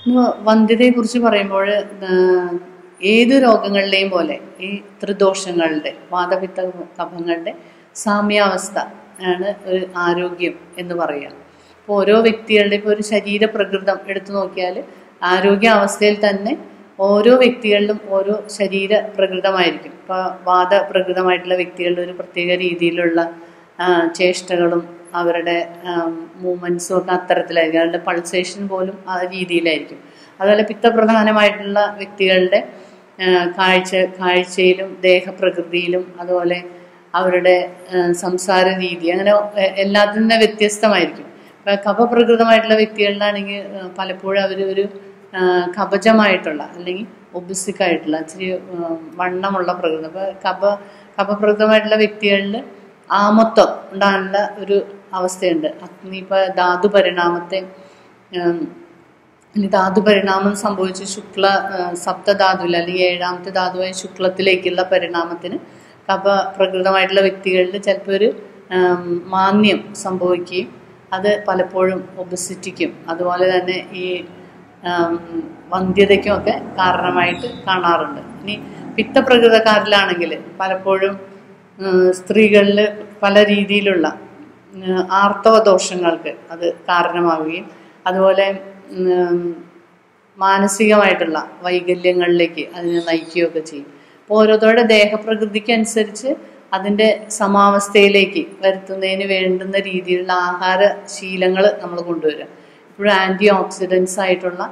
ഇന്ന് വന്ധ്യതയെക്കുറിച്ച് പറയുമ്പോൾ ഏത് രോഗങ്ങളിലെയും പോലെ ഈ ത്രിദോഷങ്ങളുടെ വാദപിത്ത കഫങ്ങളുടെ സാമ്യാവസ്ഥ ആണ് ഒരു ആരോഗ്യം എന്ന് പറയുക ഇപ്പോൾ ഓരോ വ്യക്തികളുടെ ഇപ്പോൾ ഒരു ശരീരപ്രകൃതം എടുത്തു നോക്കിയാൽ ആരോഗ്യാവസ്ഥയിൽ തന്നെ ഓരോ വ്യക്തികളിലും ഓരോ ശരീര പ്രകൃതമായിരിക്കും ഇപ്പോൾ വാദപ്രകൃതമായിട്ടുള്ള വ്യക്തികളുടെ ഒരു പ്രത്യേക രീതിയിലുള്ള ആ, ചേഷ്ടകളും അവരുടെ മൂവ്മെൻറ്റ്സും ഒക്കെ അത്തരത്തിലായിരിക്കും അവരുടെ പൾസേഷൻ പോലും ആ രീതിയിലായിരിക്കും അതുപോലെ പിത്തപ്രധാനമായിട്ടുള്ള വ്യക്തികളുടെ ആ, കാഴ്ച കാഴ്ചയിലും ദേഹപ്രകൃതിയിലും അതുപോലെ അവരുടെ ആ, സംസാര രീതി അങ്ങനെ എ- എല്ലാത്തിനും തന്നെ വ്യത്യസ്തമായിരിക്കും ഇപ്പം കഫപ്രകൃതമായിട്ടുള്ള വ്യക്തികളിലാണെങ്കിൽ ആ, പലപ്പോഴും അവർ ഒരു ആ, കവചമായിട്ടുള്ള അല്ലെങ്കിൽ ഒബിസിക് ആയിട്ടുള്ള ഇച്ചിരി ആ, വണ്ണമുള്ള പ്രകൃതം അപ്പോൾ കഫ കഫപ്രകൃതമായിട്ടുള്ള വ്യക്തികളിൽ ആമത്വം ഉണ്ടാകാനുള്ള ഒരു അവസ്ഥയുണ്ട് അഗ്നി ഇപ്പോൾ ധാതു പരിണാമത്തെ ഉം, ഇനി ധാതു പരിണാമം സംഭവിച്ച് ശുക്ല ആ, സപ്തധാതുവിൽ അല്ലെങ്കിൽ ഏഴാമത്തെ ധാതുവായ ശുക്ലത്തിലേക്കുള്ള പരിണാമത്തിന് കഫ പ്രകൃതമായിട്ടുള്ള വ്യക്തികളിൽ ചിലപ്പോൾ ഒരു ആം, മാന്ദ്യം സംഭവിക്കുകയും അത് പലപ്പോഴും ഒബസിറ്റിക്കും അതുപോലെ തന്നെ ഈ ആം, വന്ധ്യതയ്ക്കും ഒക്കെ കാരണമായിട്ട് കാണാറുണ്ട് ഇനി പിത്തപ്രകൃതക്കാരിലാണെങ്കിൽ പലപ്പോഴും സ്ത്രീകളിൽ പല രീതിയിലുള്ള ഉം, ആർത്തവ ദോഷങ്ങൾക്ക് അത് കാരണമാവുകയും അതുപോലെ ഉം, മാനസികമായിട്ടുള്ള വൈകല്യങ്ങളിലേക്ക് അതിനെ നയിക്കുകയൊക്കെ ചെയ്യും അപ്പോൾ ഓരോരുത്തരുടെ ദേഹപ്രകൃതിക്ക് അനുസരിച്ച് അതിൻ്റെ സമാവസ്ഥയിലേക്ക് വരുത്തുന്നതിന് വേണ്ടുന്ന രീതിയിലുള്ള ആഹാര ശീലങ്ങൾ നമ്മൾ കൊണ്ടുവരിക ഇപ്പോഴും ആൻറ്റി ഓക്സിഡൻസ് ആയിട്ടുള്ള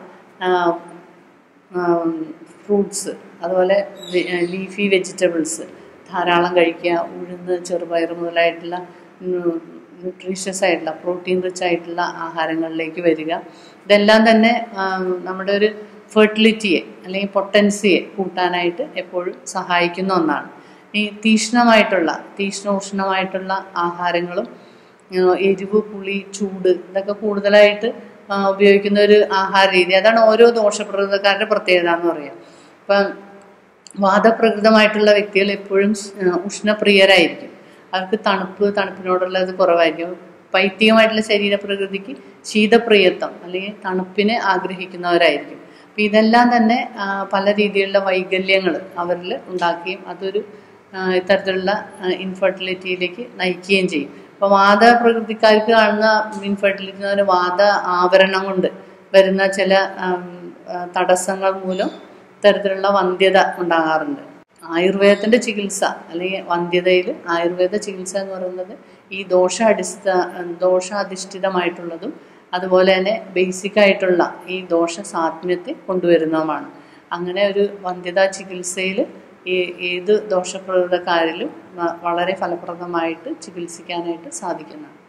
ഫ്രൂട്ട്സ് അതുപോലെ ലീഫി വെജിറ്റബിൾസ് ധാരാളം കഴിക്കുക ഉഴുന്ന് ചെറുപയർ മുതലായിട്ടുള്ള ന്യൂട്രീഷ്യസ് ആയിട്ടുള്ള പ്രോട്ടീൻ റിച്ച് ആയിട്ടുള്ള ആഹാരങ്ങളിലേക്ക് വരിക ഇതെല്ലാം തന്നെ ആ, നമ്മുടെ ഒരു ഫെർട്ടിലിറ്റിയെ അല്ലെങ്കിൽ പൊട്ടൻസിയെ കൂട്ടാനായിട്ട് എപ്പോഴും സഹായിക്കുന്ന ഒന്നാണ് ഈ തീക്ഷ്ണമായിട്ടുള്ള തീക്ഷ്ണോഷ്ണമായിട്ടുള്ള ആഹാരങ്ങളും ആ, എരിവ് പുളി ചൂട് ഇതൊക്കെ കൂടുതലായിട്ട് ആ, ഉപയോഗിക്കുന്ന ഒരു ആഹാര രീതി അതാണ് ഓരോ ദോഷപ്രകൃതക്കാരുടെ പ്രത്യേകത എന്ന് പറയാം ഇപ്പം വാദപ്രകൃതമായിട്ടുള്ള വ്യക്തികൾ എപ്പോഴും ആ, ഉഷ്ണപ്രിയരായിരിക്കും അവർക്ക് തണുപ്പ് തണുപ്പിനോടുള്ളത് കുറവായിരിക്കും പൈത്തികമായിട്ടുള്ള ശരീരപ്രകൃതിക്ക് ശീതപ്രിയത്വം അല്ലെങ്കിൽ തണുപ്പിനെ ആഗ്രഹിക്കുന്നവരായിരിക്കും അപ്പം ഇതെല്ലാം തന്നെ ആ, പല രീതിയിലുള്ള വൈകല്യങ്ങൾ അവരിൽ ഉണ്ടാക്കുകയും അതൊരു ആ, ഇത്തരത്തിലുള്ള ഇൻഫെർട്ടിലിറ്റിയിലേക്ക് നയിക്കുകയും ചെയ്യും അപ്പോൾ വാദപ്രകൃതിക്കാർക്ക് കാണുന്ന ഇൻഫെർട്ടിലിറ്റി എന്ന് പറഞ്ഞാൽ വാദ ആവരണം കൊണ്ട് വരുന്ന ചില ആം, ആ, തടസ്സങ്ങൾ മൂലം ഇത്തരത്തിലുള്ള വന്ധ്യത ഉണ്ടാകാറുണ്ട് ആയുർവേദത്തിന്റെ ചികിത്സ അല്ലെങ്കിൽ വന്ധ്യതയിൽ ആയുർവേദ ചികിത്സ എന്ന് പറയുന്നത് ഈ ദോഷ അടിസ്ഥ ദോഷാധിഷ്ഠിതമായിട്ടുള്ളതും അതുപോലെ തന്നെ ബേസിക് ആയിട്ടുള്ള ഈ ദോഷ സാത്മ്യത്തെ കൊണ്ടുവരുന്നതുമാണ് അങ്ങനെ ഒരു വന്ധ്യതാ ചികിത്സയിൽ ഈ ഏത് ദോഷപ്രകൃതക്കാരിലും വ- വളരെ ഫലപ്രദമായിട്ട് ചികിത്സിക്കാനായിട്ട് സാധിക്കുന്നതാണ്